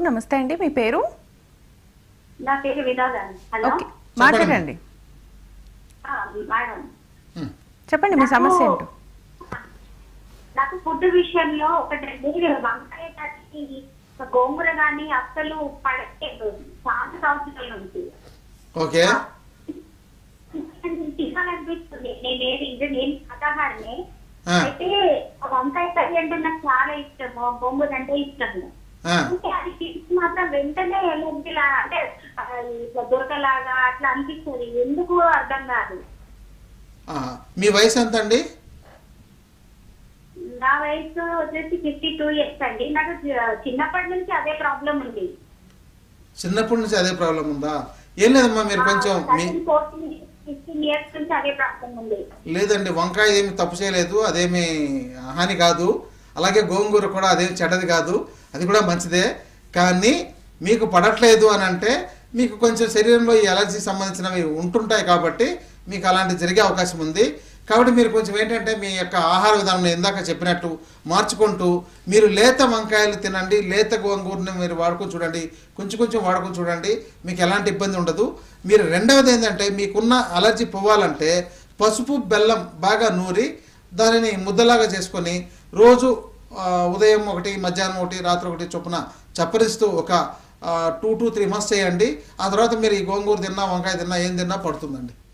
నమస్తే అండి మీ పేరు నా పేరు వినోదాన్ని హలో ఓకే మాట్లాడండి ఆ, మేడం ఉమ్. చెప్పండి మీ సమస్య నాకు- ఏంటో నాకు ఫుడ్ విషయంలో ఒకటండి వంకాయ కట్టి గోంగూర కానీ అస్సలు పడట్లేదు చాలా సంవత్సరాల నుంచి ఓకే తినాలనిపిస్తుంది నేను ఇది నేను శాకాహారనే ఆ. అయితే వంకాయ కర్రీ అంటే నాకు చాలా ఇష్టము గోంగూర అంటే ఇష్టము ఆ, అంటే అది తింటే మాత్రం వెంటనే ఎలర్జీలా అంటే ఆ, ఇట్లా దొరకలాగా అట్లా అనిపిస్తుంది ఎందుకు అర్థం కాదు ఆ. మీ వయసు ఎంత అండి నా వయసు వచ్చేసి ఫిఫ్టీ టూ ఇయర్స్ అండి నాకు చి- చిన్నప్పటి నుంచి అదే ప్రాబ్లం ఉంది చిన్నప్పటి నుంచి అదే ప్రాబ్లం ఉందా ఏం లేదమ్మా మీరు కొంచెం మీ ఫిఫ్టీన్ ఇయర్స్ నుంచి అదే ప్రాబ్లం ఉంది లేదండి వంకాయ ఏమి తప్పు చేయలేదు అదేమి హాని కాదు అలాగే గోంగూర కూడా అదేమి చెడ్డది కాదు అది కూడా మంచిదే కానీ మీకు పడట్లేదు అని అంటే మీకు కొంచెం శరీరంలో ఈ ఎలర్జీ సంబంధించినవి ఉంటుంటాయి కాబట్టి మీకు అలాంటి జరిగే అవకాశం ఉంది కాబట్టి మీరు కొంచెం ఏంటంటే మీ యొక్క ఆహార విధానం ఇందాక చెప్పినట్టు మార్చుకుంటూ మీరు లేత వంకాయలు తినండి లేత గోంగూరని మీరు వాడుకొని చూడండి కొంచెం కొంచెం వాడుకొని చూడండి మీకు ఎలాంటి ఇబ్బంది ఉండదు మీరు రెండవది ఏంటంటే మీకున్న అలర్జీ పోవాలంటే పసుపు బెల్లం బాగా నూరి దానిని ముద్దలాగా చేసుకొని రోజు ఆ, ఉదయం ఒకటి మధ్యాహ్నం ఒకటి రాత్రి ఒకటి చొప్పున చప్పరిస్తూ ఒక టూ టు త్రీ మంత్స్ చేయండి ఆ తర్వాత మీరు ఈ గోంగూర తిన్నా వంకాయ తిన్నా ఏం తిన్నా పడుతుందండి